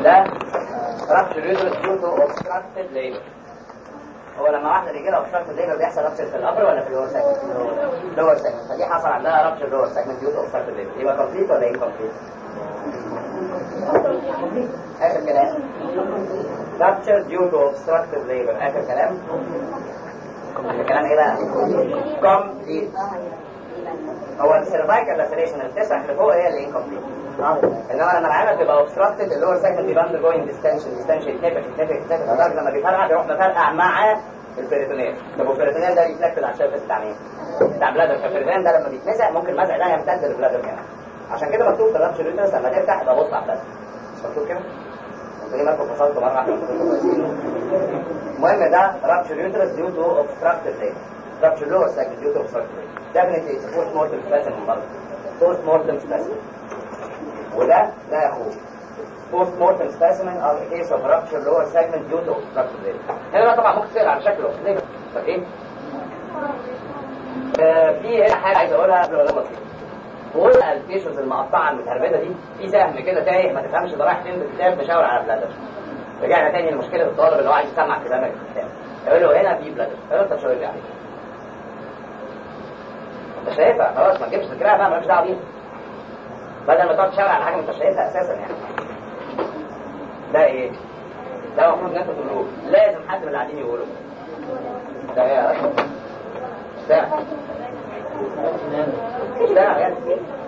ده rupture uterus due to obstructed labor هو لما واحده بيجي لها obstructed labor بيحصل rupture في الابر ولا في اللور سيجمنت؟ لور سيجمنت فدي حصل عندها rupture لور سيجمنت due to obstructed labor يبقى complete ولا incomplete؟ اخر كلام rupture due to obstructive labor اخر كلام الكلام ايه بقى؟ complete هو السيرفايكال لاسريشن التسع اللي فوق هي اللي incomplete انما لما العينه تبقى obstructed اللور سيجمنت بيبقى undergoing distension distension يتنفخ يتنفخ يتنفخ لدرجه لما بيفرقع بيروح مفرقع مع البريتونيل طب والبريتونيل ده ريفلكتد على الشرفس بتاع مين؟ بتاع بلادر فالبريتونيل ده لما بيتمسح ممكن المسح ده يمتد للبلادر كمان عشان كده مكتوب في الرابشر يوترس لما تفتح يبقى بص على البلادر مش مكتوب كده؟ انتوا ليه مالكم فصلتوا مره واحده المهم ده رابشر يوترس ديو تو obstructed labor rupture lower segment due to obstructive labor definitely it's a post mortem specimen برضه post mortem specimen وده ده يا اخوه post mortem specimen of a case of rupture lower segment due to obstructive labor هنا بقى طبعا ممكن تسأل على شكله ليه طب ايه آه في هنا حاجه عايز اقولها قبل ما نخلص كل الفيشوز المقطعه المتهربده دي في سهم كده تايه ما تفهمش ده رايح فين في الكتاب مشاور على بلادر رجعنا تاني لمشكله الطالب اللي هو عايز يسمع كلامك في الكتاب يقول له هنا في بلادر يقول له انت شاور لي عليه انت شايفها خلاص ما تجيبش فكرها بقى مالكش دعوه بيها بدل ما تقعد تشاور على حاجه انت شايفها اساسا يعني ده ايه؟ ده المفروض ان انتوا تقولوه لازم حد من اللي قاعدين يقوله ده ايه يا رجل؟ ده ده يعني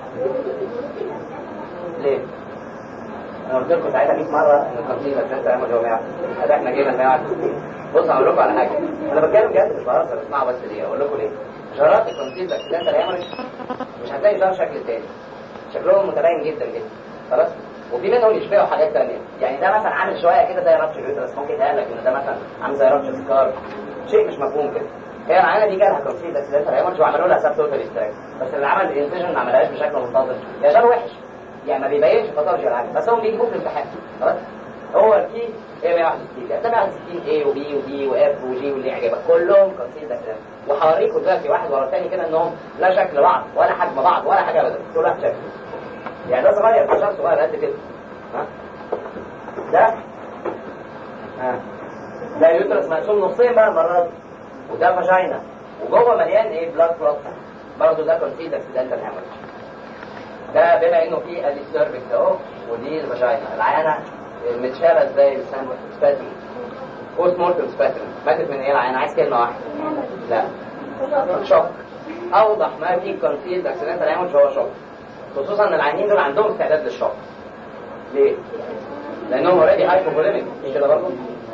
ليه؟ انا قلت لكم ساعتها 100 مره ان التنظيم اساسا ايام الجامعه هذا احنا جينا 161 بص هقول لكم على حاجه انا بتكلم جد مش بهزر اسمعوا بس ليه اقول لكم ليه شرارات التنظيم اكسيدنتال هيمرج مش هتلاقي ظهر شكل تاني شكلهم متباين جدا جدا خلاص وفي منهم يشبهوا حاجات تانية يعني ده مثلا عامل شويه كده زي رابش اليوترس ممكن يتقال لك ان ده مثلا عامل زي رابش سكار شيء مش مفهوم كده هي العينه دي جالها كونسيد اكسيدنتال هيمرج وعملوا لها سب توتال استراك بس اللي عمل الانسجن ما عملهاش بشكل منتظم يا ده وحش يعني ما بيبينش باثولوجي ولا حاجه بس هم بيجيبوه في الامتحان خلاص هو الكي ايه 161 يعني 161 ايه وبي ودي واف وجي واللي يعجبك كلهم كونسيد اكسيدنتال وحواريكوا دلوقتي واحد ورا الثاني كده انهم لا شكل بعض ولا حجم بعض ولا حاجه ابدا كل واحد شكل يعني ده صغير بشر صغير قد كده ها ده ها ده يوترس مقسوم نصين بقى المره دي وده فاجينا وجوه مليان ايه بلاد كلوت برضه ده كونسيد اكسيدنتال هامرج ده بما انه في السيرفكس اهو ودي الفاجينا العيانه متشاله ازاي السباسم بوست مورتم سباسم ماتت من ايه العيانه عايز كلمه واحده لا شوك اوضح ما في كونسيد اكسيدنتال هامرج هو شوك خصوصا ان العيانين دول عندهم استعداد للشوك ليه؟ لانهم اوريدي هايبوفوليميك مش كده برضه؟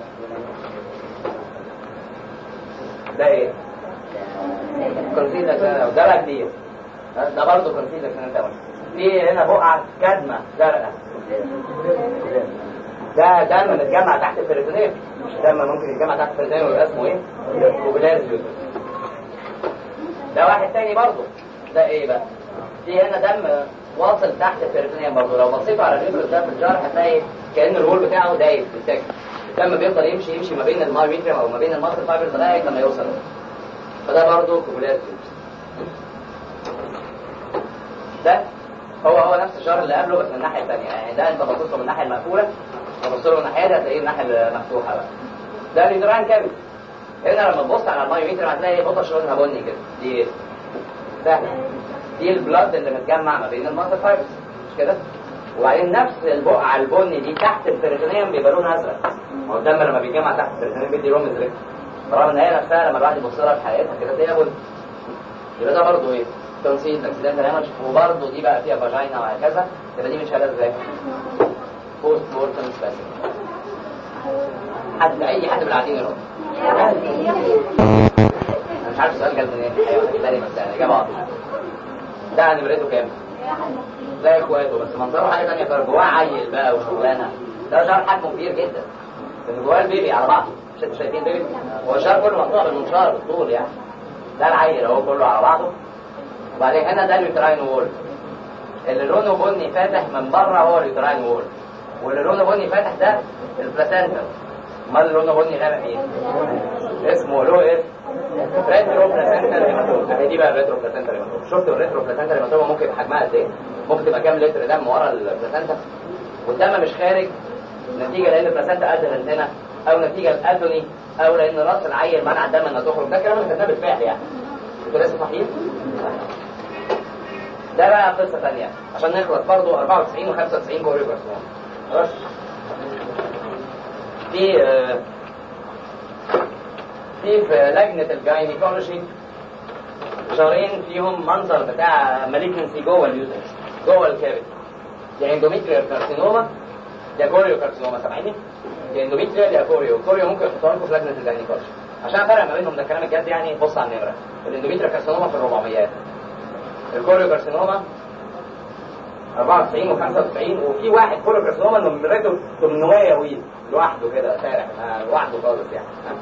ده ايه؟ كونسيد اكسيدنتال ده بقى كتير ده برضه كونسيد اكسيدنتال في هنا بقعه كدمه زرقاء ده دم متجمع تحت البريتونيل مش دم ممكن يتجمع تحت البريتونيل ويبقى اسمه ايه؟ اوبلاز ده واحد تاني برضه ده ايه بقى؟ في هنا دم واصل تحت البريتونيل برضه لو بصيت على اليوترس ده في الجرح هتلاقي كان الرول بتاعه دايب بالتاكل الدم بيفضل يمشي يمشي ما بين المايوميتريم او ما بين الماسل فايبرز لغايه لما يوصل فده برضه كوبولاز ده هو هو نفس الشهر اللي قبله بس من الناحيه الثانيه يعني ده انت بصيت له من الناحيه المقفوله وبص له من الناحيه دي هتلاقيه الناحيه المفتوحه بقى ده اليوتران كامل هنا لما تبص على المايوميتر هتلاقي بطش لونها بني كده دي ده دي البلاد اللي متجمع ما بين الماسل فايبرز مش كده وبعدين نفس البقعه البني دي تحت البريتونيوم بيبقى لونها ازرق هو الدم لما بيتجمع تحت البريتونيوم بيدي لون ازرق برغم ان هي نفسها لما الواحد يبص لها في حقيقتها كده تلاقيها بني يبقى ده برضه ايه؟ تنسيق اكسيدنتال هامج وبرضه دي بقى فيها فاجينا وهكذا يبقى دي متشالة ازاي؟ بوست مورتم سباسم حد اي حد من القاعدين يرد انا مش عارف السؤال جاب منين ايوه تاني بس يعني اجابه واضحه ده نمرته كام؟ زي اخواته بس منظره حاجه ثانيه خالص جواه عيل بقى وشغلانه ده شعر حجمه كبير جدا لان جواه البيبي على بعضه مش انتوا شايفين بيبي هو الشعر كله مقطوع بالمنشار بالطول يعني ده العيل اهو كله على بعضه وبعدين هنا ده اليوتراين وول اللي لونه بني فاتح من بره هو اليوتراين وول واللي لونه بني فاتح ده البلاسنتا امال اللي لونه بني غامق ايه؟ اسمه له اسم ريترو بلاسنتا هيماتوم هي دي بقى الريترو بلاسنتا هيماتوم شفت الريترو بلاسنتا هيماتوم ممكن يبقى حجمها قد ايه؟ ممكن تبقى كام لتر دم ورا البلاسنتا والدم مش خارج نتيجه لان البلاسنتا ادهنت هنا او نتيجه الادوني او لان راس العيل منع الدم انها تخرج ده كلام اللي كتبناه بالفعل يعني انتوا لسه صحيح؟ ده بقى قصه ثانيه عشان نخلص برضه 94 و 95 كوريو كارسينوما خلاص في آه، في في لجنه الجاينيكولوجي شهرين فيهم منظر بتاع مالجنسي جوه اليوزرز جوه الكابت يا اندوميتريال كارسينوما يا كوريو كارسينوما سامعيني؟ يا اندوميتريال يا كوريو كوريو ممكن يحطوها لكم في لجنه الجاينيكولوجي عشان افرق ما بينهم ده كلام الجد يعني بص على النمره الاندوميتريال كارسينوما في الربعميات الكوريو كارسينوما 94 و95 وفي واحد كوريو كارسينوما اللي نمرته 800 ويل لوحده كده سارح آه، لوحده خالص يعني ها؟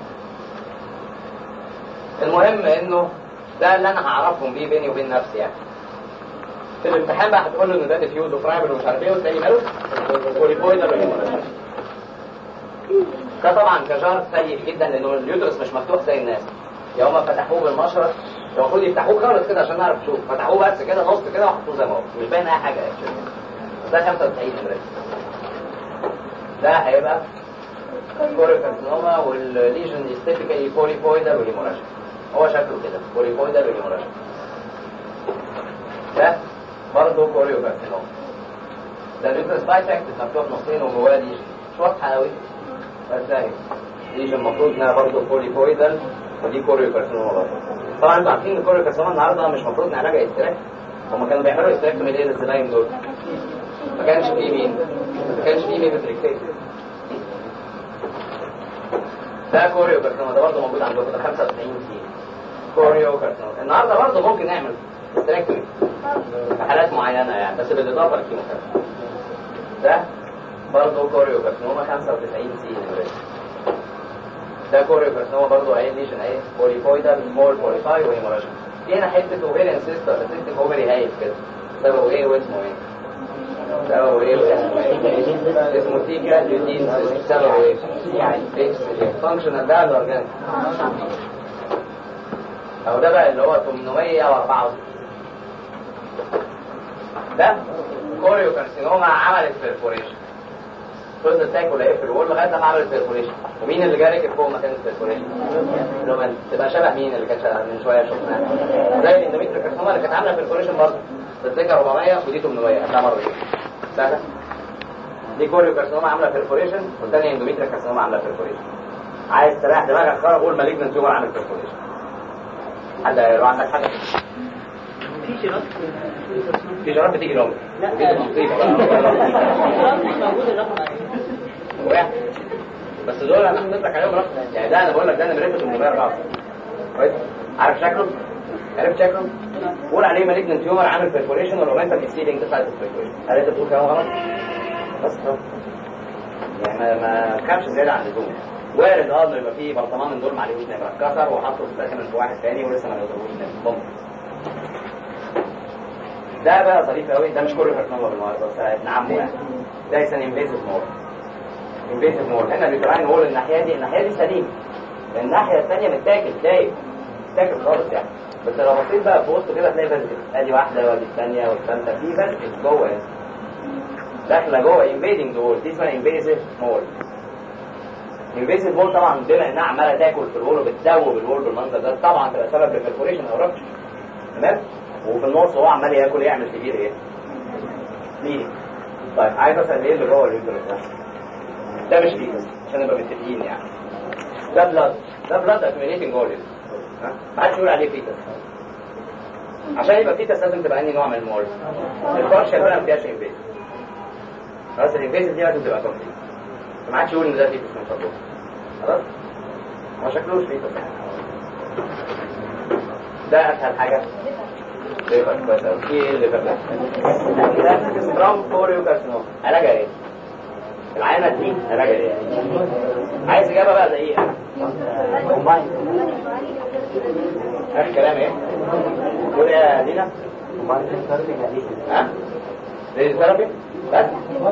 المهم انه ده اللي انا هعرفهم بيه بيني وبين نفسي يعني في الامتحان بقى هتقول له ان ده ديفيوز وفرايبل ومش عارف ايه وتلاقي ماله بوليبويدال وهيموراجيك. ده طبعا كجار سيء جدا لانه اليوترس مش مفتوح زي الناس يا هما فتحوه بالمشرط المفروض يفتحوه خالص كده عشان نعرف نشوف فتحوه بس كده نص كده وحطوه زي ما هو مش باين اي حاجه actually. بس ده 95 نمرة ده هيبقى كوريكارسينوما والليجن يستيفيكالي بوليبويدال وهيموراجيك هو شكله كده بوليبويدال وهيموراجيك ده برضه كوريوكارسينوما ده اليوترس بايسكت مفتوح نصين وجواه ليجن مش واضحه قوي بس اهي ليجن المفروض انها برضه بوليبويدال ودي كوريوكارسينوما برضه طبعا انتوا عارفين ان الكوريوكارسينوما النهارده مش المفروض ان علاجها استراك هما كانوا بيعملوا استراك من ايه للزباين دول ما كانش فيه مين ما كانش فيه ميزوتريكسيت ده كوريو كارسينوما ده برضه موجود عندكم ده 95 سي كوريو كارسينوما النهارده برضه ممكن نعمل استراكتومي في حالات معينه يعني بس بالاضافه للكيموثيرابي ده برضه كوريو كارسينوما 95 سي نمرة. ده كوريو كارسينوما برضه اهي ليشن اهي بوليبويدال سمول بوليفاي وهيموراجيك في هنا حته اوفيريان سيستر سيستم اوفري هايل كده سببه ايه واسمه ايه؟ سببه ايه واسمه ايه؟ اسمه تيكا ليوتين سببه ايه؟ يعني فانكشنال ده ولا اورجانيك؟ او ده بقى اللي هو 864 ده كوريو كارسينوما عملت بيرفوريشن فضلت تاكل ايه في الوول لغايه لما عملت بيرفوريشن ومين اللي جارك فوق مكان البيرفوريشن؟ رومان تبقى شبه مين اللي كانت شبه من شويه شفناها زي الاندوميتريال كارسينوما اللي كانت عامله بيرفوريشن برضه تتذكر 400 ودي 800 هتلاقيها مره ايه؟ سهله دي كوريو كارسينوما عامله بيرفوريشن والثانيه اندوميتريال كارسينوما عامله بيرفوريشن عايز تريح دماغك خالص قول مالجنت تيومر عامل بيرفوريشن حد لو عندك حاجه في شراط في شراب بتيجي لهم لا. ودي مصيبه بقى مش موجود الرقم واحد. بس دول انا حطيت لك عليهم رقم يعني ده انا بقول لك ده انا مريته 804 كويس عارف شكله؟ عرفت شكله؟ قول عليه مالجنت تيومر عامل بيرفوريشن والرومانتا اكسيدنج تسعه البيرفوريشن هل انت بتقول كلام غلط؟ بس خلاص. يعني ما ما تخافش زياده عن اللزوم وارد اه انه يبقى فيه برطمان من دول ما عليهوش نمره اتكسر وحطه في سكن في واحد تاني ولسه ما نزلوش نمره ممكن ده بقى ظريف قوي ده مش كله كارسينوما بالمناسبه بس ابن عمه يعني ده يسمى انفيزيف مول انفيزيف مول هنا بيتراين نقول الناحيه دي الناحيه دي سليم الناحيه الثانيه متاكل دايب متاكل خالص يعني بس لو بصيت بقى في وسط كده هتلاقي بسكت ادي واحده وادي الثانيه والثالثه في بسكت جوه هنا داخله جوه انفيدنج دول دي اسمها انفيزيف مول انفيزيف مول طبعا بما انها عماله تاكل في الوول وبتدوب الوول بالمنظر ده طبعا تبقى سبب للبرفوريشن او ربش تمام وفي النص هو عمال ياكل يعمل كبير ايه؟ مين؟ طيب عايز اسال ايه اللي جوه اليوترس ده؟ ده مش فيتس عشان نبقى متفقين يعني ده بلاد ده بلاد اكيوميليتنج جوه اليوترس ها؟ ما حدش يقول عليه فيتس عشان يبقى فيتس لازم تبقى انهي نوع من المول البارشال بقى ما فيهاش انفيز خلاص الانفيز دي لازم تبقى كومبليت ما حدش يقول ان ده فيتس من فضلك خلاص ما شكلوش فيتس يعني ده اسهل حاجه ليفر كويس أوي. في ايه الليفر ده؟ ده سترام كوريو كارسينوما علاجها ايه؟ العينه دي علاجها ايه؟ عايز اجابه بقى دقيقه اخر كلام ايه؟ قول يا دينا ها؟ راديوثيرابي بس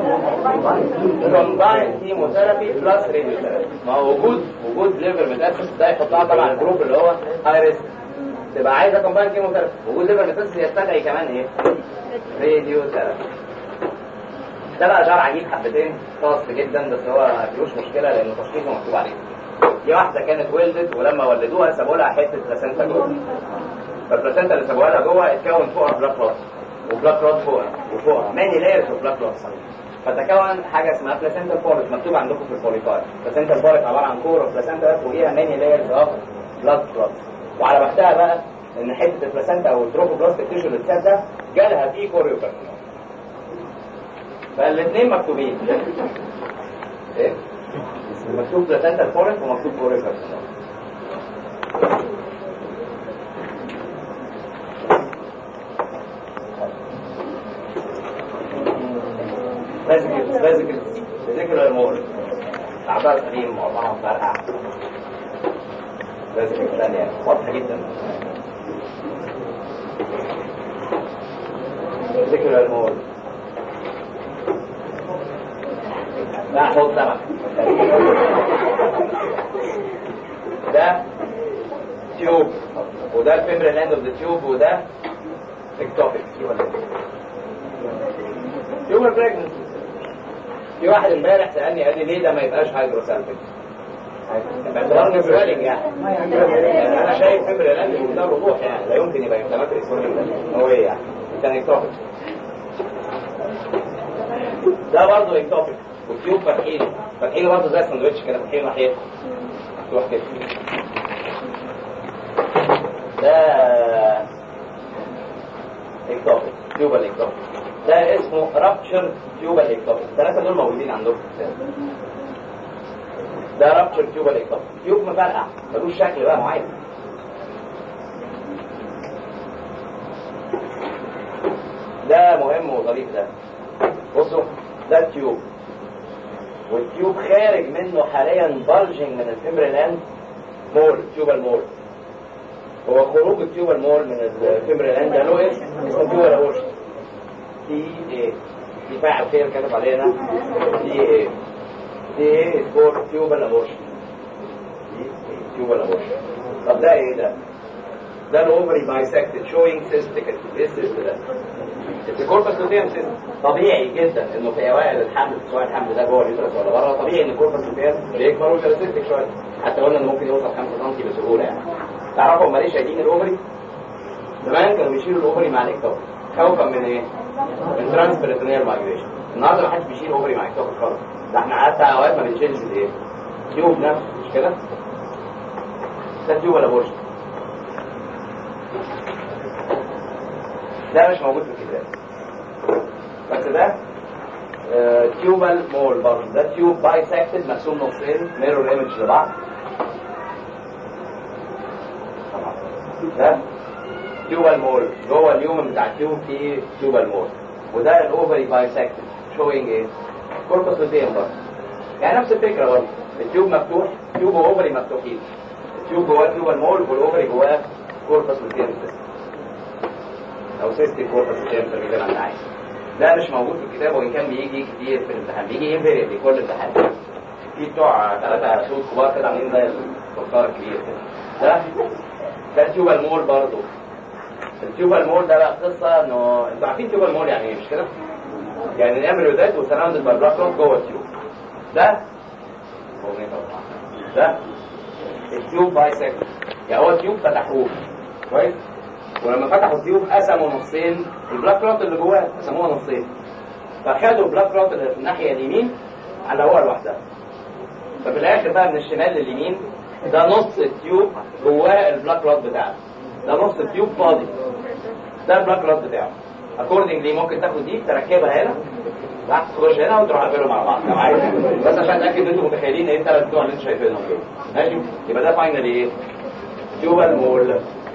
كومباين كيموثيرابي بلس راديوثيرابي ما هو وجود وجود ليفر ميتاسيس ده يحطها طبعا الجروب اللي هو هاي ريسك تبقى عايزه كومباين كيموثيرابي وجود ليفر ميتاسيس يستدعي كمان ايه؟ راديوثيرابي ده بقى جار عجيب حبتين خاص جدا بس هو ما فيهوش مشكله لان تشخيصه مكتوب عليه دي واحده كانت ولدت ولما ولدوها سابوا لها حته بلاسنتا جوه فالبلاسنتا اللي سابوها لها جوه اتكون فوقها بلاك كلوت وبلاك كلوت فوقها وفوقها ماني لايرز اوف بلاك كلوت فتكون حاجه اسمها بلاسنتا فورت مكتوب عندكم في البوليفاير بلاسنتا فورت عباره عن كور اوف بلاسنتا فوقيها ماني لايرز اوف بلاك كلوت وعلى بختها بقى ان حته البلاسنتا او التروفوبلاستيك تيشو اللي اتسد ده جالها فيه كوريوكارسينوما فالاثنين مكتوبين ايه مكتوب بلاسنتا فورت ومكتوب كوريوكارسينوما فيزيكال فيزيكال فيزيكال المول اعضاء سليم معظمها مفرقع فيزيكال ثانيه واضحه جدا فيزيكال المول لا حوض سمك ده تيوب وده الفيمرال اند اوف ذا تيوب وده اكتوبيك تيوب بريجنسي في واحد امبارح سالني قال لي ليه ده ما يبقاش هيدروسالفيك باعتبار انه سؤالك يعني يعني انا شايف فيمرال اند بمنتهى الوضوح يعني لا يمكن يبقى انفلاماتوري سوري هو ايه يعني كان اكتوبيك ده برضه اكتوبيك والتيوب فاتحين فاتحين برضه زي الساندوتش كده فاتحين ناحيه مفتوح كده ده اكتوبيك تيوبال اكتوبيك ده اسمه رابتشر تيوبال اكتوبيك الثلاثه دول موجودين عندكم في الكتاب ده رابتشر تيوبال اكتوبيك تيوب مفرقع ملوش شكل بقى معين ده مهم وظريف ده بصوا ده التيوب والتيوب خارج منه حاليا بلجنج من الفيمرال اند مول تيوبال مول هو خروج التيوبال مول من الفيمرال اند ده له اسم اسمه تيوبال اورشن تي ايه في فاعل خير كتب علينا تي ايه تي ايه فور تيوبال ابورشن تيوبال ابورشن طب ده ايه ده؟ ده الاوفري بايسكتد شوينج سيستك ايه السيست ده؟ الكوربس لوتيوم سيست طبيعي جدا انه في اوائل الحمل سواء الحمل ده جوه اليوترس ولا بره طبيعي ان الكوربس لوتيوم بيكبر ويبقى شويه حتى قلنا ان ممكن يوصل 5 سم بسهوله يعني تعرفوا هم ليه شايلين الاوفري؟ زمان كانوا بيشيلوا الاوفري مع الاكتوب خوفا من ايه؟ من ترانسبريتونيال مايجريشن النهارده ما حدش بيشيل اوفري مع اكتوب خالص ده احنا حتى اوقات ما بنشيلش الايه؟ تيوب نفسه مش كده؟ ده تيوب ولا بورش؟ ده مش موجود في الكتاب بس ده تيوبال مول برضه ده تيوب بايسكتد مقسوم نصين ميرور ايمج لبعض ده تيوبال مول جوه اليوم بتاع التيوب في تيوبال مول وده الاوفري بايسكتد شوينج ايه؟ كوربس لوتيوم برضه يعني نفس الفكره برضه التيوب مفتوح تيوب واوفري مفتوحين التيوب جواه تيوبال مول والاوفري جواه كوربس لوتيوم او سيستي كوربس لوتيوم زي ما انت عايز ده مش موجود في الكتاب وان كان بيجي كتير في الامتحان بيجي انفيريبلي كل امتحان في بتوع ثلاثة سود كبار كده عاملين زي الفخار الكبير كده ده ده تيوبال مول برضه التيوبال مول ده بقى قصه انه انتوا عارفين تيوبال مول يعني ايه مش كده؟ يعني الامريودات وسراوندد باي بلاك جوه التيوب ده ده التيوب بايسكت يعني هو التيوب فتحوه كويس ولما فتحوا التيوب قسموا نصين البلاك كلوت اللي جواه قسموها نصين فخدوا البلاك كلوت اللي في الناحيه اليمين على هو لوحدها ففي الاخر بقى من الشمال لليمين ده نص التيوب جواه البلاك كلوت بتاعه ده نص التيوب فاضي ده البلاك كلوت بتاعه اكوردنجلي ممكن تاخد دي تركبها هنا تحت تخش هنا وتروح قابلهم مع بعض لو عايز بس عشان اتاكد ان انتوا متخيلين ايه الثلاث بتوع اللي انتوا شايفينهم دول ماشي يبقى ده فاينل ايه؟ تيوبال مول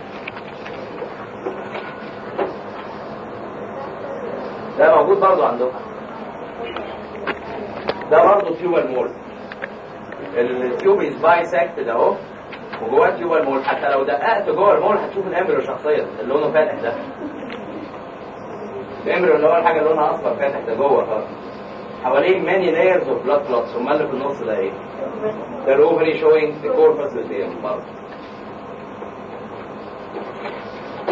ده موجود برضه عندكم ده برضه تيوبال مول التيوب از بايسكتد اهو وجواه تيوبال مول حتى لو دققت جوه المول هتشوف الامبريو شخصيا اللي لونه فاتح ده الامبريو اللي هو الحاجه اللي لونها اصفر فاتح ده جوه خالص حواليه ماني لايرز اوف بلاد كلوتس امال اللي في النص ده ايه؟ ده الاوفري شوينج ذا كوربس لوتيوم برضه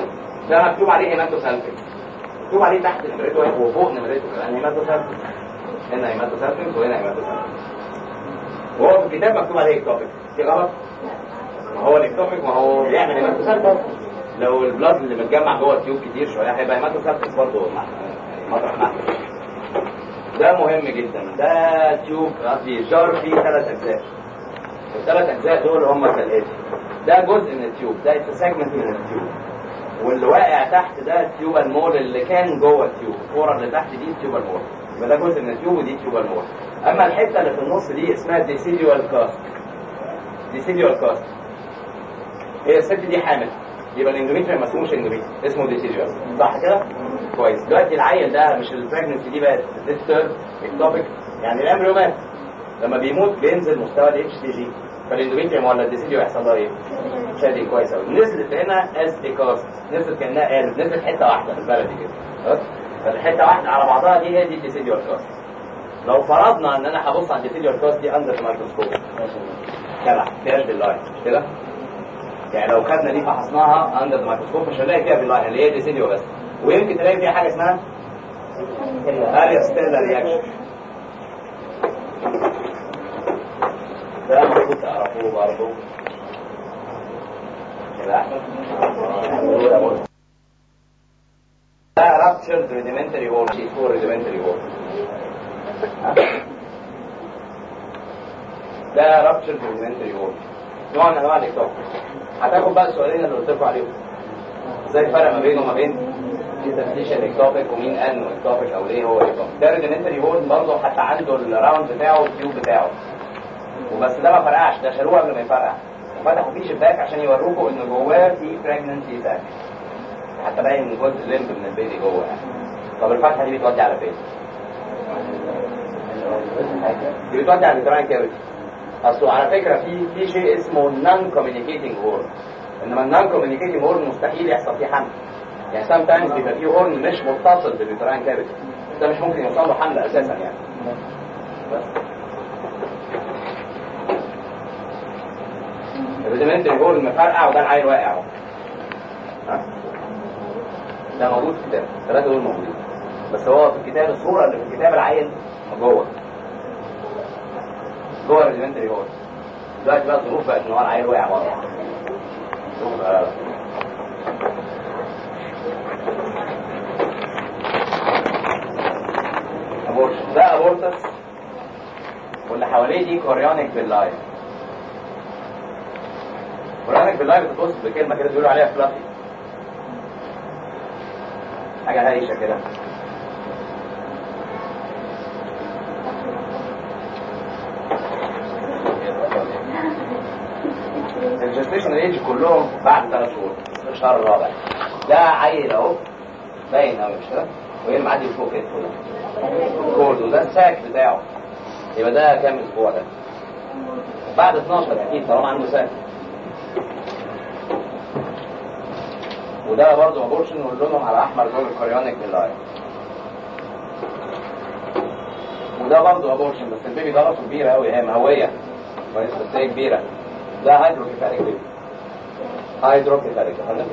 ده مكتوب عليه هيماتوسالفيك مكتوب عليه تحت نمرته وفوق نمرته كمان هيماتوسالفيك هنا هيماتوسيرفنس وهنا هيماتوسيرفنس وهو في الكتاب مكتوب عليه اكتوبيك في غلط ما هو الاكتوبيك ما هو بيعمل هيماتوسيرفنس لو البلاد اللي متجمع جوه التيوب كتير شويه هيبقى هيماتوسيرفنس برضه مطرح معاه ده مهم جدا ده تيوب قصدي جار فيه ثلاث اجزاء الثلاث اجزاء دول هم كالاتي ده جزء من التيوب ده سيجمنت من التيوب واللي واقع تحت ده التيوب المول اللي كان جوه التيوب الكوره اللي تحت دي التيوب المول يبقى ده جزء من التيوب ودي تيوب المول اما الحته اللي في النص دي اسمها ديسيديوال كاست ديسيديوال كاست هي الست دي حامل يبقى الاندوميتريوم ما اسموش اندوميتريوم اسمه ديسيديوال صح كده كويس دلوقتي العيل ده مش البريجنسي دي بقت ديستر اكتوبيك يعني الامبريو مات لما بيموت بينزل مستوى الاتش تي جي فالاندوميتريوم ولا الديسيديو يحصل لها ايه؟ شادي كويس قوي نزلت هنا اس دي كاست نزلت كانها قالب نزلت حته واحده بالبلدي كده خلاص فالحته واحده على بعضها دي هي دي الديسيديو كاست لو فرضنا ان انا هبص على الديسيديو كاست دي اندر الميكروسكوب كده فيهاش باللاين كده يعني لو خدنا دي فحصناها اندر الميكروسكوب مش هنلاقي فيها باللاين اللي هي ديسيديو بس ويمكن تلاقي فيها حاجه اسمها اريا ستيلا رياكشن ده المفروض تعرفوه برضه كده احسن ده ruptured rudimentary wall شيء اسمه rudimentary wall ده ruptured rudimentary wall نوع من انواع الاكتوب هتاخد بقى السؤالين اللي قلت لكم عليهم ازاي الفرق ما بينه وما بين تفتيش الاكتوبيك ومين قال انه اكتوبيك او ليه هو اكتوبيك ده rudimentary wall برضه حتى عنده الراوند بتاعه والتيوب بتاعه وبس ده ما فرقعش ده شالوه قبل ما يفرقع وفتحوا فيه شباك عشان يوروكوا ان جواه في بريجننسي ساك حتى باين جزء لمب من البيبي جوه يعني طب الفتحه دي بتودي على فين؟ دي بتودي على الجراين كافيتي اصل على فكره في في شيء اسمه نون كوميونيكيتنج هورن انما النون كوميونيكيتنج هورن مستحيل يحصل فيه حمل يعني سام تايمز بيبقى فيه هورن مش متصل بالجراين كافيتي ده مش ممكن يوصل له حمل اساسا يعني بس الريدمنت هو المفرقع وده العيل واقع اهو ده موجود في الكتاب الثلاثه دول موجودين بس هو في الكتاب الصوره اللي في الكتاب العيل جوه جوه الريدمنتري هو دلوقتي بقى الظروف بقت ان هو العيل واقع بره ابورشن ده ابورتس واللي حواليه دي كوريونيك باللايف كوريونيك باللايف بتبص بكلمه كده بيقولوا عليها فلافي حاجه هايشه كده الجستيشن ايج كلهم بعد ثلاث شهور الشهر الرابع ده عيل اهو باين قوي مش كده وهي اللي معدي فوق كده كورد وده الساك بتاعه يبقى ده كام اسبوع ده بعد 12 اكيد طالما عنده ساك وده برضه ابورشن ولونهم على احمر دول الكوريونيك باللايف وده برضه ابورشن بس البيبي ده راسه كبيره قوي هي مهويه كويس بس هي كبيره ده هيدروكيفاليك بيبي هيدروكيفاليك فهمت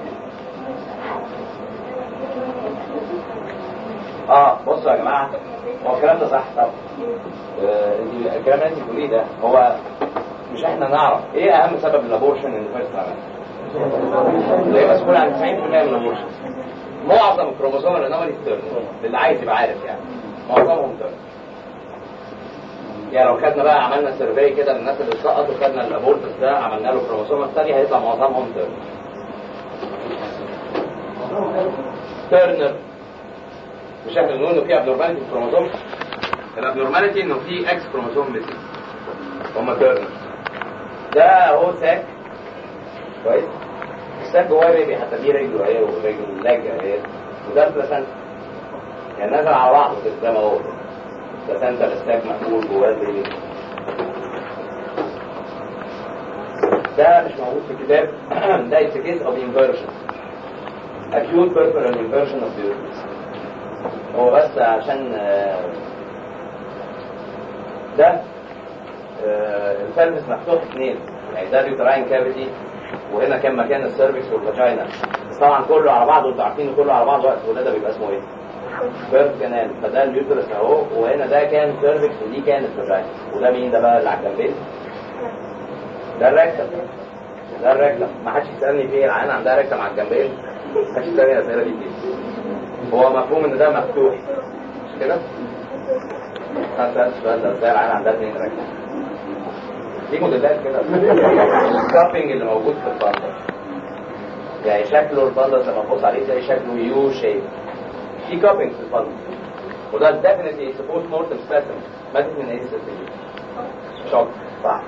اه بصوا يا جماعه هو الكلام ده صح طبعا آه انت الكلام اللي انت بتقوليه ده هو مش احنا نعرف ايه اهم سبب الابورشن ان فيرست اللي هي مسؤول عن 90% من الابورشن معظم الكروموسوم الانومالي تيرن اللي عايز يبقى عارف يعني معظمهم تيرن يعني لو خدنا بقى عملنا سيرفي كده للناس اللي سقطوا خدنا الابورتس ده عملنا له الكروموسوم الثاني هيطلع معظمهم تيرن تيرنر مش احنا بنقول انه في ابنورماليتي في الكروموسوم الابنورماليتي انه في اكس كروموسوم ميسنج هم تيرنر ده اهو ساك كويس الساك جواه بيبي حتى دي رجله اهي ورجل اللاج اهي وده البلاسنتا يعني نازل على بعضه كده زي ما هو البلاسنتا الساك مقبول جواه البيبي ده مش موجود في الكتاب ده it's a case of inversion acute peripheral inversion of the uterus هو بس عشان ده الفالفس مفتوح اثنين يعني ده اليوتراين كافيتي وهنا كان مكان السيرفكس والفاجينا بس طبعا كله على بعضه انتوا عارفين كله على بعضه وقت الولاده بيبقى اسمه ايه؟ بيرث كانال فده اليوترس اهو وهنا ده كان سيرفكس ودي كانت فاجينا وده مين ده بقى اللي على الجنبين ده الركتم ده الركتم ما حدش يسالني في ايه العيان عندها ركتم على الجنبين ما حدش يسالني الاسئله دي كتير هو مفهوم ان ده مفتوح مش كده؟ انا سالت السؤال ده ازاي العيان عندها اثنين ركتم دي موديلات كده الكابينج اللي موجود في البندس يعني شكله البندس لما تبص عليه تلاقي شكله يو شيب في كابينج في البندس وده ديفينتلي سبوست مورتم سبيسم ماتت من ايه السيستم شوك صح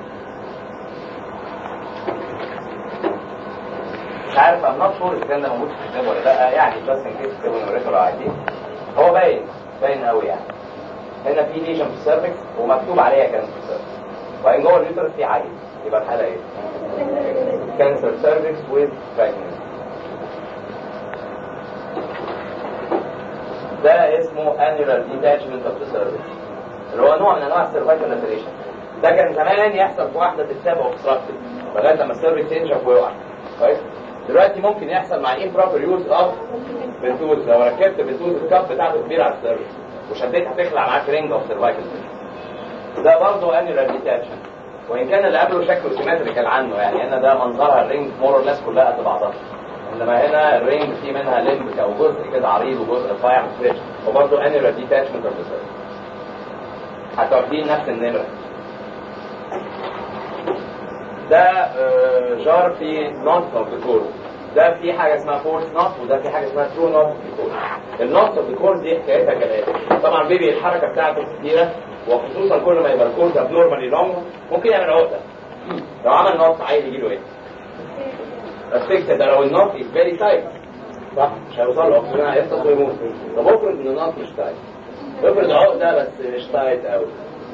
مش عارف ام نوت شور اذا كان ده موجود في الكتاب ولا لا يعني بس ان كيس الكتاب ونوريكم لو عايزين هو باين باين قوي يعني هنا في ليجن في السيرفكس ومكتوب عليها كانسر سيرفكس وبعدين جوه اليوترس في عيل يبقى الحاله ايه؟ كانسر سيرفكس ويز pregnancy ده اسمه annular detachment of the cervix اللي هو نوع من انواع السيرفايكال لاتريشن ده كان زمان يحصل في واحده تتساب اوبستراكتد لغايه لما السيرفكس ينشف ويقع كويس دلوقتي ممكن يحصل مع improper use of بنتوز لو ركبت بنتوز الكاب بتاعته كبير على السيرفكس وشديتها تخلع معاك رينج اوف سيرفايكال ده برضه annular detachment وان كان اللي قبله شكله سيمتريكال عنه يعني هنا ده منظرها الرينج مور اور ليس كلها قد بعضها انما هنا الرينج في منها ليمبك او جزء كده عريض وجزء رفيع فريش وبرضه انيرا ديتاتشمنت اوف ذا حتى واخدين نفس النمره ده آه، جار في نوت اوف ذا كور ده في حاجه اسمها فورس نوت وده في حاجه اسمها ترو نوت اوف ذا كور النوت اوف ذا كور دي حكايتها كالاتي طبعا بيبي الحركه بتاعته كتيره وخصوصا كل ما يبقى الكور ده نورمالي لونج ممكن يعمل عقده لو عمل نوت عايز يجي له ايه؟ الفكره ده لو النوت از فيري تايت صح مش هيوصل له اكسجين هيفطس ويموت طب افرض ان النوت مش تايت افرض عقده بس مش تايت قوي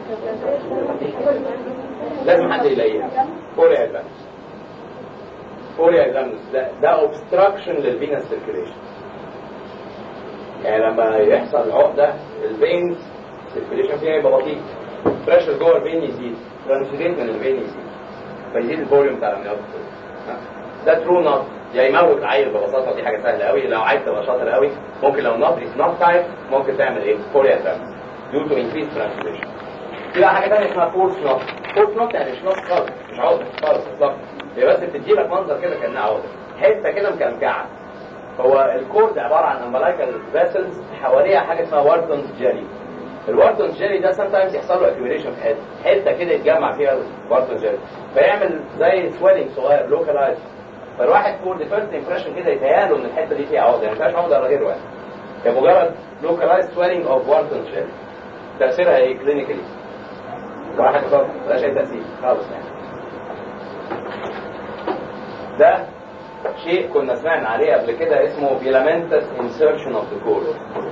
لازم حد يلاقيها فوريا ادفانس فوريا ادفانس ده ده اوبستراكشن للفينس سيركيليشن يعني لما يحصل عقده الفينز سيركيليشن فيها يبقى بطيء بريشر جوه الفين يزيد ترانسفيريت من الفين يزيد فيزيد الفوليوم بتاع الامنيات ده ترو نوت يا يموت العيل ببساطه دي حاجه سهله قوي لو عايز تبقى شاطر قوي ممكن لو نوت از نوت تايب ممكن تعمل ايه؟ فوريا ادفانس ديو تو انكريز ترانسفيريشن في بقى حاجه ثانيه اسمها فورس نوت فورس نوت يعني مش نوت خالص مش عقده خالص بالظبط هي بس بتدي لك منظر كده كانها عقده حته كده مكلكعه هو الكورد عباره عن امبلايكال فيسلز حواليها حاجه اسمها وارتونز جيلي الوارتونز جيلي ده سام تايمز يحصل له اكيوميليشن في حته حته كده يتجمع فيها الوارتونز جيلي فيعمل زي سويلنج صغير لوكالايز فالواحد فور ذا فيرست امبريشن كده يتهيأله ان الحته دي فيها عقده يعني ما فيهاش عقده ولا غير واحد هي مجرد لوكالايز سويلنج اوف وارتونز جيلي تاثيرها ايه كلينيكالي واحد خالص ملهاش اي تاثير خالص يعني ده شيء كنا سمعنا عليه قبل كده اسمه filamentous insertion of the cord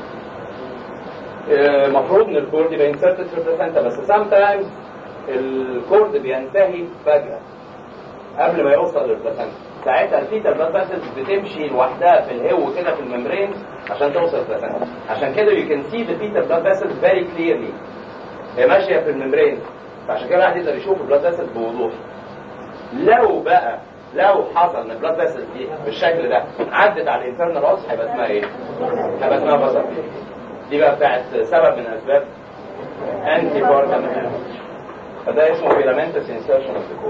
المفروض ان الكورد يبقى inserted في البلاسنتا بس sometimes الكورد بينتهي فجأة قبل ما يوصل للبلاسنتا ساعتها الفيتا بلاد فاسلز بتمشي لوحدها في الهو كده في الممبرين عشان توصل للبلاسنتا عشان كده you can see the fetal blood vessels very clearly هي ماشيه في الممبرين فعشان كده الواحد يقدر يشوف البلاد فاسلز بوضوح لو بقى لو حصل ان البلاد فاسل دي بالشكل ده عدت على الانترنال اوس هيبقى اسمها ايه؟ هيبقى اسمها بصر دي بقى بتاعت سبب من اسباب انتي بارتم فده اسمه فيلامنتس انسرشن اوف ذا كور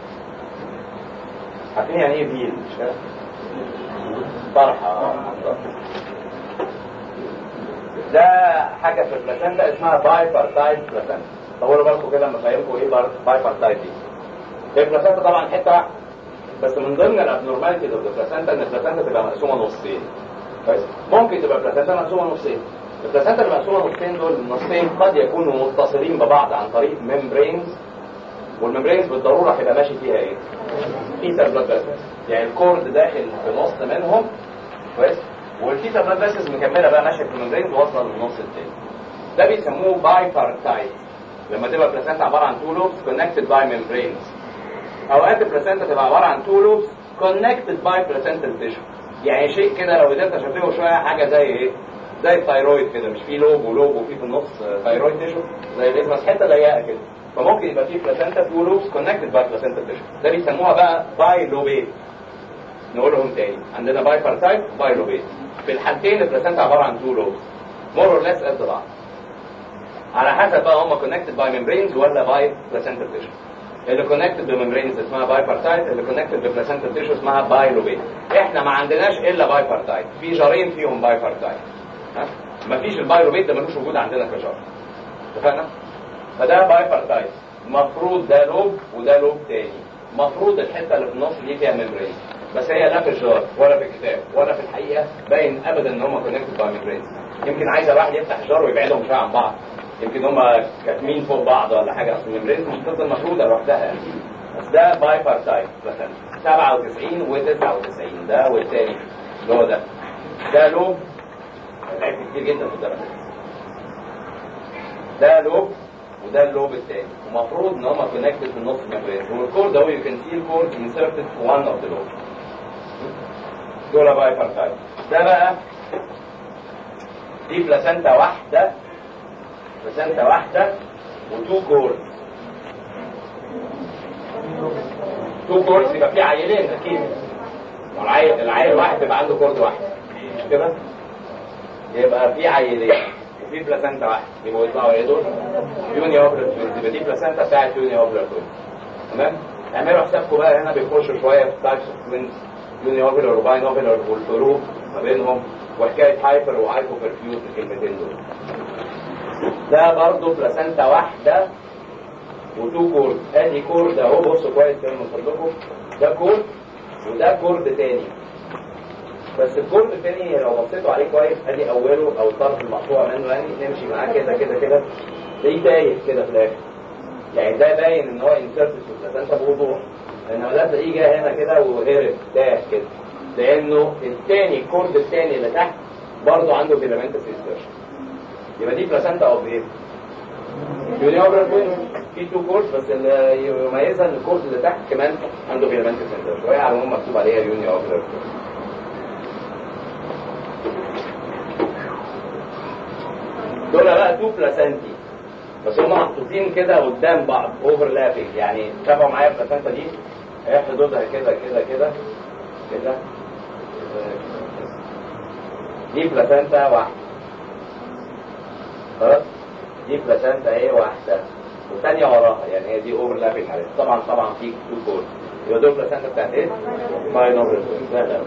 عارفين يعني ايه فيل مش كده؟ طرحه ده حاجه في البلاسنتا اسمها باي بارتايد بلاسنتا طولوا بالكم كده لما فاهمكم ايه باي بارتايد دي هي البلاسنتا طبعا حته واحده بس من ضمن الابنورماليتيز اوف البلاسنتا ان البلاسنتا تبقى مقسومه نصين كويس ممكن تبقى البلاسنتا مقسومه نصين البلاسنتا المقسومه نصين دول النصين قد يكونوا متصلين ببعض عن طريق ميمبرينز والميمبرينز بالضروره هيبقى ماشي فيها ايه؟ فيتا بلاد فيسلز يعني الكورد داخل في نص منهم كويس والفيتا بلاد فيسلز مكمله بقى ماشيه في الميمبرينز واصله للنص التاني ده بيسموه باي بارتايد لما تبقى البلاسنتا عباره عن تو لوبس كونكتد باي ميمبرينز اوقات البلاسنتا تبقى عباره عن تو لوبس كونكتد باي بلاسنتال تيشو يعني شيء كده لو قدرت اشبهه شويه حاجه زي ايه زي الثايرويد كده مش في لوب ولوب وفي في النص ثايرويد تيشو زي الاسمس حته ضيقه كده فممكن يبقى في بلاسنتا تو لوبس كونكتد باي بلاسنتال تيشو ده بيسموها بقى باي لوبيت نقولهم تاني عندنا باي بارتايب باي لوبيت في الحالتين البلاسنتا عباره عن تو لوبس مور اور ليس قد بعض على حسب بقى هم كونكتد باي ميمبرينز ولا باي بلاسنتال تيشو اللي كونكتد بممبرينز اسمها باي بارتايت اللي كونكتد ببلاسنتال تيشو اسمها باي لوبيت احنا ما عندناش الا باي بارتايت في جارين فيهم باي بارتايت ها مفيش الباي لوبيت ده ملوش وجود عندنا كجار اتفقنا فده باي بارتايت مفروض ده لوب وده لوب تاني مفروض الحته اللي في النص دي فيها ممبرين بس هي لا في الجار ولا في الكتاب ولا في الحقيقه باين ابدا ان هم كونكتد باي ممبرين يمكن عايز واحد يفتح جار ويبعدهم شويه عن بعض يمكن هم كاتمين فوق بعض ولا حاجه اصل الممبرين مش بتفضل مفروضه لوحدها يعني بس ده باي بارتايت مثلا 97 و99 ده والتاني اللي هو ده ده لوب لعبت كتير جدا في الدرس ده لوب وده اللوب الثاني ومفروض ان هم كونكتد في النص ممبرين والكورد اهو يو كان سي الكورد انسرتد في وان اوف ذا لوب دول باي بارتايت ده بقى دي بلاسنتا واحده بلاسنتا واحده وتو كورد تو كورد يبقى في عيلين اكيد والعيل العيل الواحد بيبقى عنده كورد واحد مش كده؟ يبقى في عيلين وفي بلاسنتا واحد يبقوا يطلعوا ايه دول؟ يوني اوبرا توينز يبقى دي بلاسنتا بتاعت يوني اوبرا توينز تمام؟ اعملوا حسابكم بقى هنا بيخشوا شويه في تايبس اوف توينز يوني اوبرا وباين اوبرا والفروق ما بينهم وحكايه هايبر وهايبو برفيوز الكلمتين دول. ده برضه بلاسنتا واحده وتو كورد ادي كورد اهو بصوا كويس كده من فضلكم ده كورد وده كورد تاني بس الكورد التاني لو بصيتوا عليه كويس ادي اوله او الطرف المقطوع منه يعني نمشي معاه كده كده كده تلاقيه تايه كده في الاخر يعني ده باين ان هو انسرت في البلاسنتا بوضوح لانه ده تلاقيه جه هنا كده وهرب تاه كده لانه التاني الكورد التاني اللي تحت برضه عنده فيلامنتس انسرشن يبقى دي بلاسنتا اوف ايه؟ يونيوبرال توين في تو كورس بس اللي يميزها ان الكورس اللي تحت كمان عنده فيلامنتس انسرشن وهي على العموم مكتوب عليها يونيوبرال توين دول بقى تو بلاسنتي بس هم محطوطين كده قدام بعض اوفرلابنج يعني تابعوا معايا البلاسنتا دي هي حدودها كده كده كده كده دي بلاسنتا واحده خلاص دي بلاسنتا ايه واحده والثانيه وراها يعني هي دي اوفرلابنج عليها طبعا طبعا في تو كورس يبقى دول بلاسنتا بتاعت ايه؟ باين اوفر لا لا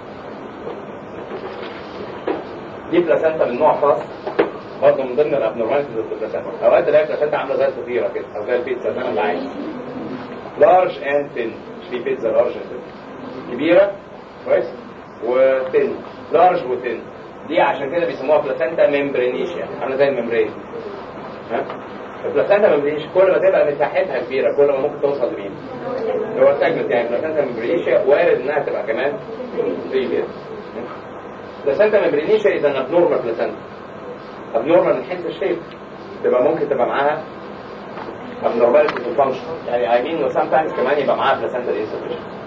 دي بلاسنتا من نوع خاص برضه من ضمن الابنورماليتيز في البلاسنتا اوقات تلاقي البلاسنتا عامله زي الفطيره كده او زي البيتزا زي ما انت عايز لارج اند ثين مش في بيتزا لارج اند كبيره كويس وثين لارج وثين دي عشان كده بيسموها بلاسنتا ممبرينيشيا عامله زي الممبرين ها البلاسنتا ممبرينيشيا كل ما تبقى مساحتها كبيره كل ما ممكن توصل لمين هو سيجمنت يعني بلاسنتا ممبرينيشيا وارد انها تبقى كمان بريفيس بلاسنتا ممبرينيشيا اذا ابنورمال بلاسنتا ابنورمال من حيث الشيب تبقى ممكن تبقى معاها abnormality في الفانكشن يعني I mean sometimes كمان يبقى معاها بلاسنتا insufficient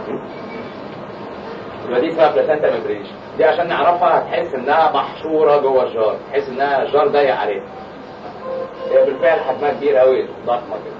يبقى دي اسمها بلاسنتا ممبرينيشن دي عشان نعرفها هتحس انها محشوره جوه الجار تحس انها الجار ضيق عليها هي بالفعل حجمها كبير قوي ضخمه كده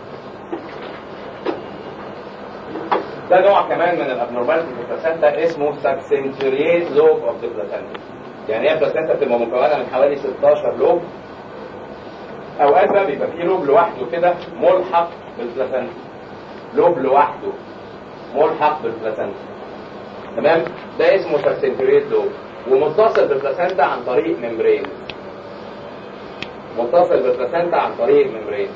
ده نوع كمان من الابنورماليتي في البلاسنتا اسمه ساكسنتوريت لوب اوف ذا بلاسنتا يعني هي البلاسنتا بتبقى مكونه من حوالي 16 لوب اوقات بقى بيبقى فيه لوب لوحده كده ملحق بالبلاسنتا لوب لوحده ملحق بالبلاسنتا تمام ده اسمه ساكسنتوريت لوب ومتصل بالبلاسنتا عن طريق ممبرين متصل بالبلاسنتا عن طريق ممبرين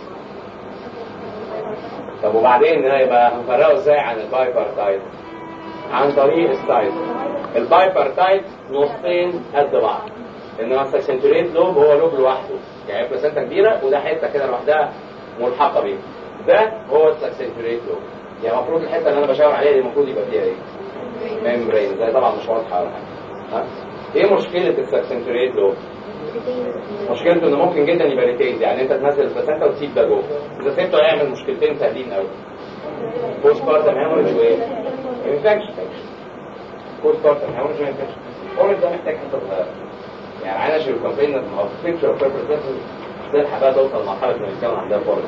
طب وبعدين يبقى هنفرقه ازاي عن البايبرتايت عن طريق السايز البايبرتايت نصين قد بعض انما الساكسنتوريت لوب هو لوب لوحده يعني بلاسنتا كبيره وده حته كده لوحدها ملحقه بيه ده هو الساكسنتوريت لوب يعني المفروض الحته اللي انا بشاور عليها دي المفروض يبقى فيها ايه ميمبرين زي طبعا مش واضحه ولا حاجه ها ايه مشكله الساكسنتوريت لوب مشكلته انه ممكن جدا يبقى ريتيز يعني انت تنزل البلاسنتا وتسيب ده جوه اذا سيبته هيعمل مشكلتين سهلين قوي بوست بارتم هيموريج وايه انفكشن بوست بارتم هيموريج وانفكشن كل ده محتاج حته صغيره يعني عايز اشوف الكامبين ما بيكتشر بيربز تلحق بقى توصل لمرحله انه يتكون عندها فورس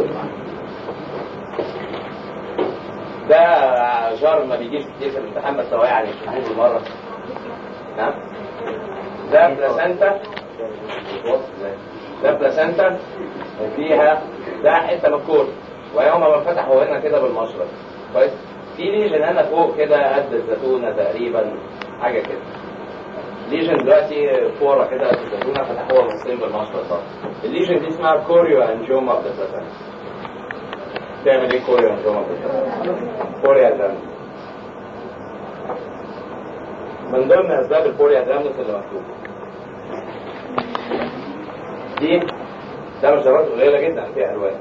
ده جار ما بيجيش كتير في الامتحان بس هو يعني مش محفوظ مره نعم ده بلاسنتا بص ازاي ده بلاسنتا وفيها ده حته من الكور ويوم ما فتحوا هنا كده بالمشرط كويس في ليجن هنا فوق كده قد الزيتونه تقريبا حاجه كده ليجن دلوقتي فوره كده قد الزيتونه فتحوها نصين بالمشرط ده الليجن دي اسمها كوريو انجوما اوف ذا بلاسنتا تعمل ايه كوريو انجوما اوف ذا كوريا ده من ضمن اسباب البولي ادرامنس اللي مكتوب دي ده مش درجات قليله جدا فيها الوان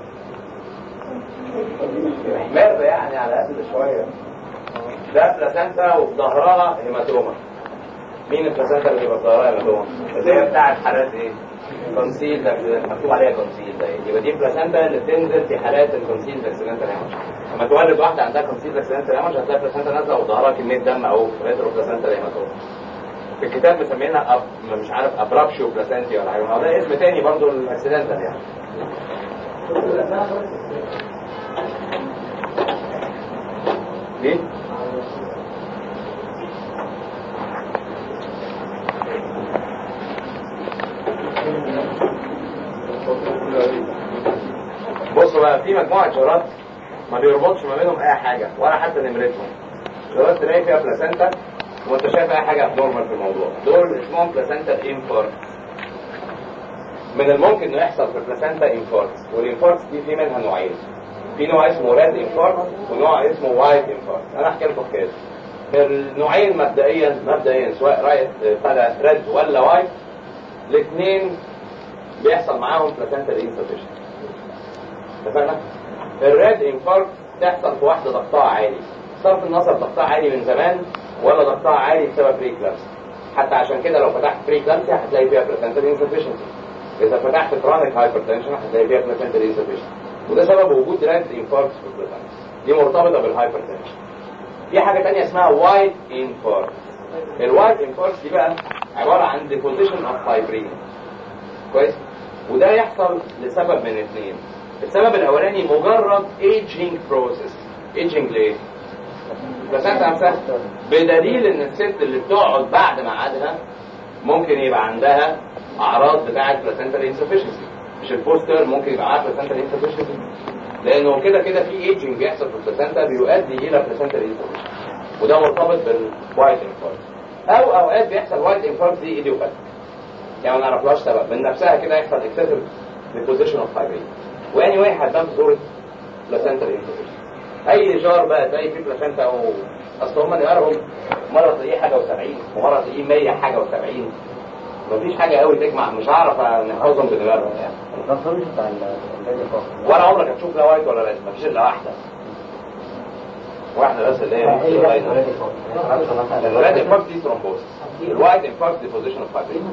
محمر يعني على قد شويه ده بلاسنتا وفي ظهرها هيماتوما مين البلاسنتا اللي بيبقى في ظهرها هيماتوما؟ اللي هي بتاعت حالات ايه؟ كونسيل ده مكتوب عليها كونسيل ده يبقى دي بلاسنتا اللي بتنزل في حالات الكونسيل اكسيدنتال هيماتوما لما تولد واحده عندها كونسيل اكسيدنتال هيماتوما هتلاقي بلاسنتا نازله وظهرها كميه دم او ريترو بلاسنتا هيماتوما في الكتاب مسمينها أب... مش عارف ابرابشيو بلاسنتي ولا حاجه ده اسم تاني برضه الاكسيدنتال يعني ليه؟ بصوا بقى في مجموعة شرات ما بيربطش ما بينهم أي حاجة ولا حتى نمرتهم شرات تلاقي فيها بلاسنتا وأنت شايف أي حاجة نورمال في الموضوع دول اسمهم بلاسنتا انفاركت من الممكن إنه يحصل في البلاسنتا انفاركت والانفاركت دي في منها نوعين في نوع اسمه ريد انفاركت ونوع اسمه وايت انفاركت أنا أحكي لكم كده النوعين مبدئيا مبدئيا سواء رايت بتاع ريد ولا وايت الاثنين بيحصل معاهم بلاسنتا انسفشن اتفقنا؟ الريد انفاركت تحصل في واحده ضغطها عالي صرف النظر ضغطها عالي من زمان ولا ضغطها عالي بسبب بري كلامس حتى عشان كده لو فتحت بري كلامس هتلاقي فيها بلاسنتا انسفشنسي اذا فتحت كرونيك هايبرتنشن هتلاقي فيها بلاسنتا انسفشنسي وده سبب وجود ريد انفاركت في البلاسنتا دي مرتبطه بالهايبرتنشن في حاجه ثانيه اسمها وايت انفاركت الوايت انفاركت دي بقى عباره عن ديبوزيشن اوف فايبرين كويس وده يحصل لسبب من اثنين السبب الاولاني مجرد ايجينج بروسيس ايجينج ليه بلاسنتا نفسها بدليل ان الست اللي بتقعد بعد ميعادها ممكن يبقى عندها اعراض بتاعه بلاسنتا انسفشنسي مش البوستر ممكن يبقى معاه بلاسنتا انسفشنسي لانه كده كده في ايجينج بيحصل في البلاسنتا بيؤدي الى بلاسنتا انسفشنسي وده مرتبط بالوايت انفاركت او اوقات بيحصل وايت انفاركت دي ايديوباثيك يعني ما نعرفلهاش سبب من نفسها كده يحصل اكسسيف ديبوزيشن اوف فايبرين واني واي هتبان في صوره بلاسنتا انفاركت اي جار بقى تلاقي فيه بلاسنتا او اصل هم نقرهم مره تلاقيه حاجه و70 ومره تلاقيه 100 حاجه و70 مفيش حاجه قوي تجمع مش هعرف نحفظهم بدماغهم يعني التصريح بتاع ولا عمرك هتشوف لا وايت ولا ريد مفيش الا واحده واحده بس اللي هي الريد انفاركت دي ثرومبوز الوايت انفاركت دي بوزيشن اوف فايبرين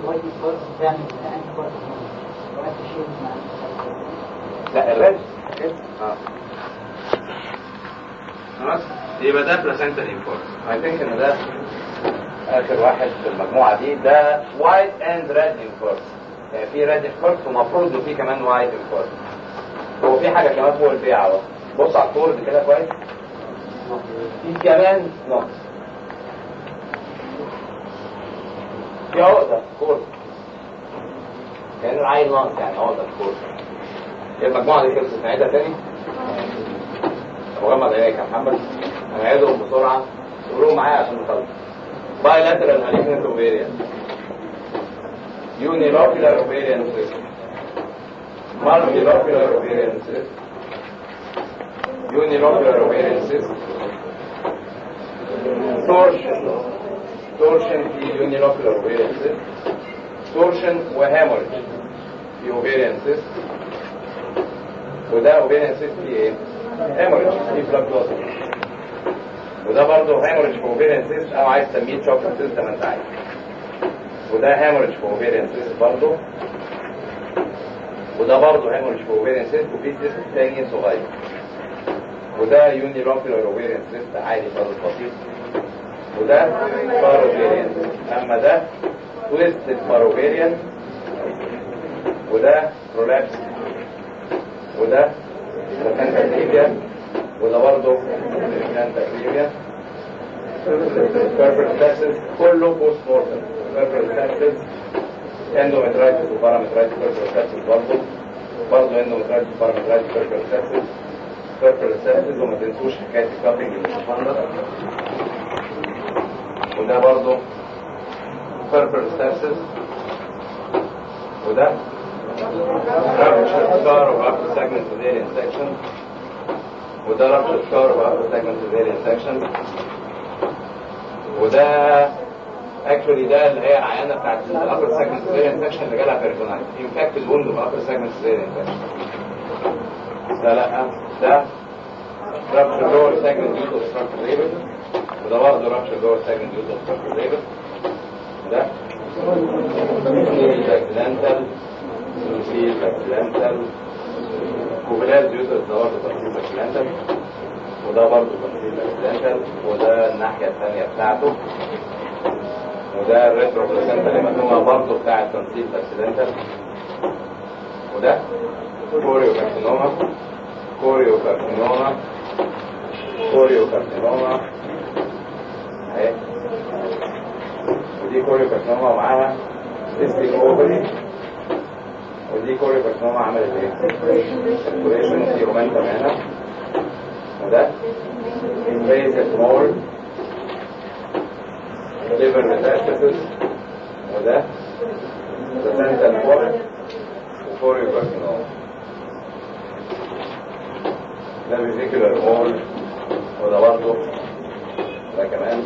لا الريد اه خلاص يبقى ده بلاسنتا انفاركت اي ثينك ان ده اخر واحد في المجموعه دي ده وايت اند ريد انفاركت يعني في ريد انفاركت ومفروض له في كمان وايت انفاركت هو في حاجه كمان فوق البيعه اهو بص على الكورد كده كويس في كمان نقص في عقدة كورد كأن العين ناقص يعني عقدة كورد هي المجموعة دي خلصت نعيدها تاني مغمض عينيك يا محمد هنعيدهم بسرعة قولوا معايا عشان نخلص bilateral malignant ovarian unilocular ovarian cyst multilocular ovarian cyst unilocular ovarian cyst torsion torsion في unilocular ovarian cyst torsion وهemorrhage في ovarian cyst وده ovarian cyst في ايه؟ hemorrhage في blood loss وده برضه hemorrhage في ovarian cyst او عايز تسميه chocolate cyst ما انت عايز وده hemorrhage في ovarian cyst برضه وده برضه hemorrhage في ovarian cyst وفي cyst تاني صغير وده unilocular ovarian cyst عادي خالص بسيط وده باروفيريان اما ده تويستد باروفيريان وده رولابس وده بلاسنتا اكليبيا وده برضه بلاسنتا اكليبيا بيربرتاسس كله بوست مورتم بيربرتاسس اندومترايتس وبارامترايتس بيركل برضه برضه اندومترايتس وبارامترايتس بيركل بيركل سيرفيس وما تنسوش حكايه الكابنج اللي بتتفرج وده برضه بيركل سيرفيس وده rupture scar of upper segment cesarean section وده rupture scar of upper segment cesarean section وده اكشولي ده اللي هي العيانه بتاعت الابر سيجمنت سيزيريان سكشن اللي جالها بيرتونايت انفكتد ووند في الابر سيجمنت سيزيريان سكشن ده لا ده رابشر لور سيجمنت يوتو ستراكشر ليبل وده برضه رابشر لور سيجمنت يوتو ستراكشر ليبل ده اكسيدنتال سوسيل اكسيدنتال كوبلاز يوتو ده برضه تفصيل اكسيدنتال وده برضه تفصيل اكسيدنتال وده الناحيه الثانيه بتاعته وده الريترو بلاسنتا هيماتوما برضه بتاع التنسيق اكسيدنتال وده كوريو كارسينوما كوريو كارسينوما كوريو كارسينوما اهي ودي كوريو كارسينوما ومعاها سيستيك اوفري ودي كوريو كارسينوما عملت ايه؟ سيركوليشن في رومانتم هنا وده invasive mole liver metastasis وده placental polyp وفوريو كارسينوما ده فيزيكولار مول وده برضه ده كمان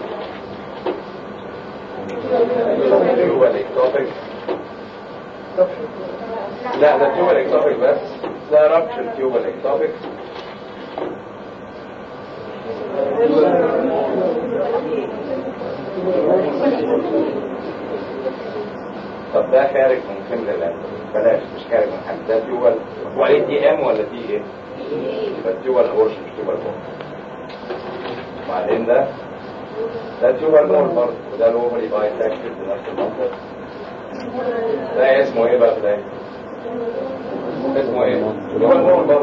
تيوبال اكتوبيك لا ده تيوبال اكتوبيك بس ده رابشر تيوبال اكتوبيك طب ده خارج من حمل القلب بلاش مش خارج من حمل ده تيوبال وعليه دي ام ولا دي ايه؟ يبقى تيوبال اورش مش تيوبال مول وبعدين ده ده تيوبال مول برضه وده الاوفري باي تاكتد بنفس المنطق ده اسمه ايه بقى ده؟ اسمه ايه؟ تيوبال مول برضه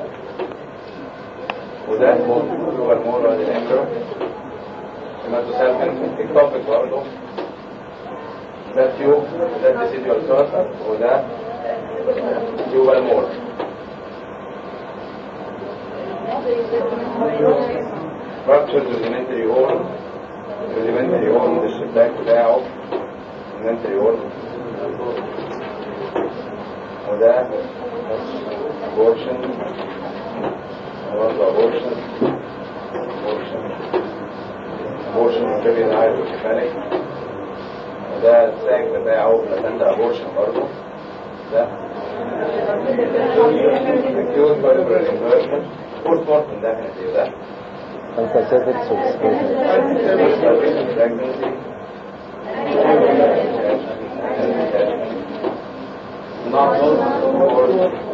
وده تيوبال مول وادي الامبرو هيماتوسالفين اكتوبيك برضه ده تيوب ده ديسيديوال سورسر وده تيوب المور structure rudimentary horn rudimentary horn ده الشباك بتاعه rudimentary horn وده abortion برضه abortion abortion abortion very hydrocephalic وده الساك بتاعه بلاتندا ابورشن برضه ده acute peripheral inversion post mortem definitely ده Uncertificates of pregnancy not or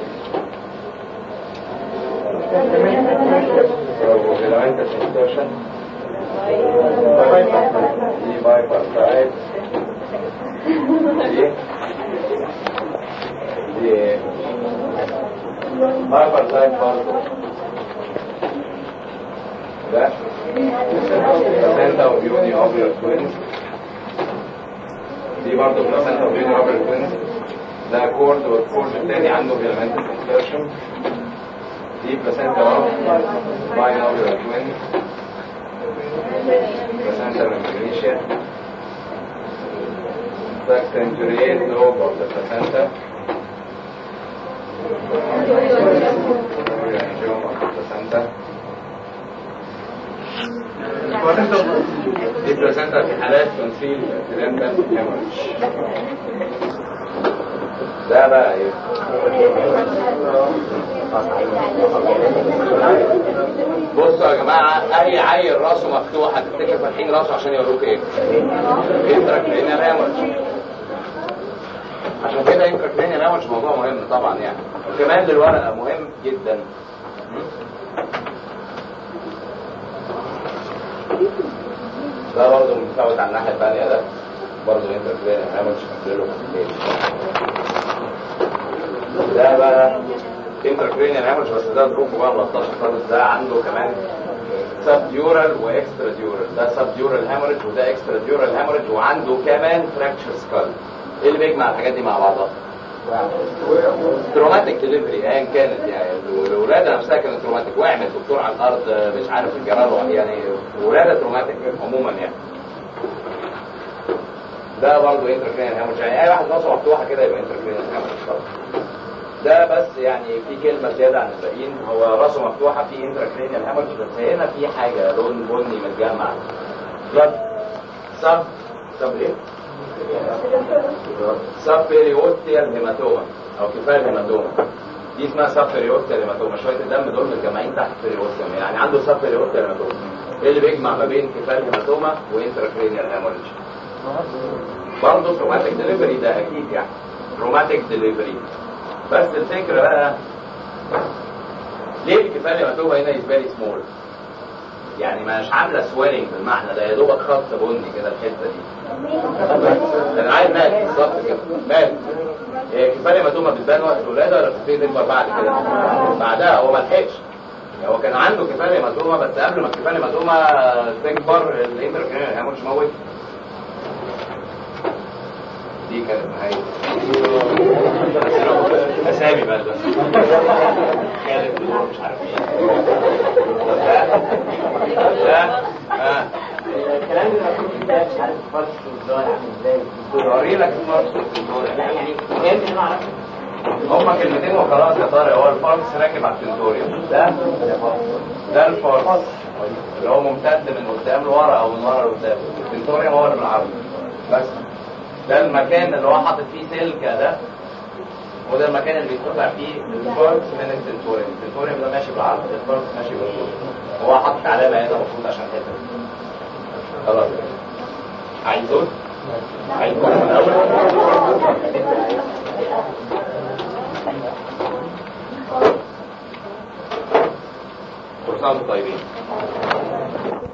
so filamental insertion دي bipartite دي دي bipartite برضه ده placenta of uniovular twins دي برضه placenta of uniovular twins ده كورد والكورد الثاني عنده filamental insertion دي placenta of binovular twins placenta membranaceae the centuriate lobe of the placenta angioma of the placenta دي placenta في حالات تنسيل accidental hemorrhage ده بقى ايه بصوا يا جماعة أي عيل راسه مفتوح هتفتكر فاتحين راسه عشان يوروك إيه؟ انتراكرينيال هامرج عشان كده انتراكرينيال هامرج موضوع مهم طبعا يعني وكمان للورقة مهم جدا ده برضه متفاوت على الناحية الثانية ده برضه انتراكرينيال هامرج هنقول ده بقى انتراكرينيال هامرج بس ده ظروفه بقى 13 خالص ده عنده كمان سبديورال واكسترا ديورال ده سبديورال هامرج وده اكسترا ديورال هامرج وعنده كمان فراكتشر سكال ايه اللي بيجمع الحاجات دي مع بعضها؟ تروماتيك ديليفري ايا كانت يعني الولاده نفسها كانت تروماتيك وقعت دكتور على الارض مش عارف الجرار يعني ولاده تروماتيك عموما يعني ده برضه انتركرينال هاموج يعني اي واحد راسه مفتوحه كده يبقى انتركرينال هاموج ده بس يعني في كلمه زياده عن الباقيين هو راسه مفتوحه في انتركرينال هاموج بس هنا في حاجه لون بني متجمع بلاد سب سب ايه؟ سب بيريوتيال هيماتوما او كفايه هيماتوما دي اسمها سب بيريوتيال هيماتوما شويه الدم دول متجمعين تحت بيريوتيال يعني عنده سب بيريوتيال هيماتوما ايه اللي بيجمع ما بين كفايه هيماتوما وانتراكرينيال هيموريج برضه تروماتيك ديليفري ده اكيد يعني تروماتيك ديليفري بس الفكره بقى ليه الكفايه هيماتوما هنا از فيري سمول يعني مش عامله سويلنج بالمعنى ده يا دوبك خط بني كده الحته دي انا عايز مال بالظبط كده مال إيه كفايه مدومه بتبان وقت الولاده ولا بتبتدي تكبر بعد كده بعدها هو ما لحقش يعني هو كان عنده كفايه مدومه بس قبل ما الكفايه مدومه تكبر الانتركرينال هيموش موت دي كانت نهايه اسامي بقى ده كانت مش عارف ايه لا اه الكلام اللي مكتوب ده مش عارف فرش والدول عامل ازاي وري لك الفرس لا يعني مهم ان انا اعرف هما كلمتين وخلاص يا طارق هو الفرس راكب على التنتوريوم ده ده الفرس اللي هو ممتد من قدام لورا او من ورا لقدام التنتوريوم هو اللي بالعرض بس ده المكان اللي هو حاطط فيه سلكه ده وده المكان اللي بيتقطع فيه الفرس من التنتوريوم التنتوريوم ده ماشي بالعرض الفرس ماشي بالطول هو حاطط علامه هنا المفروض عشان كده خلاص عايز دول عايز دول من الاول كل سنه وانتم طيبين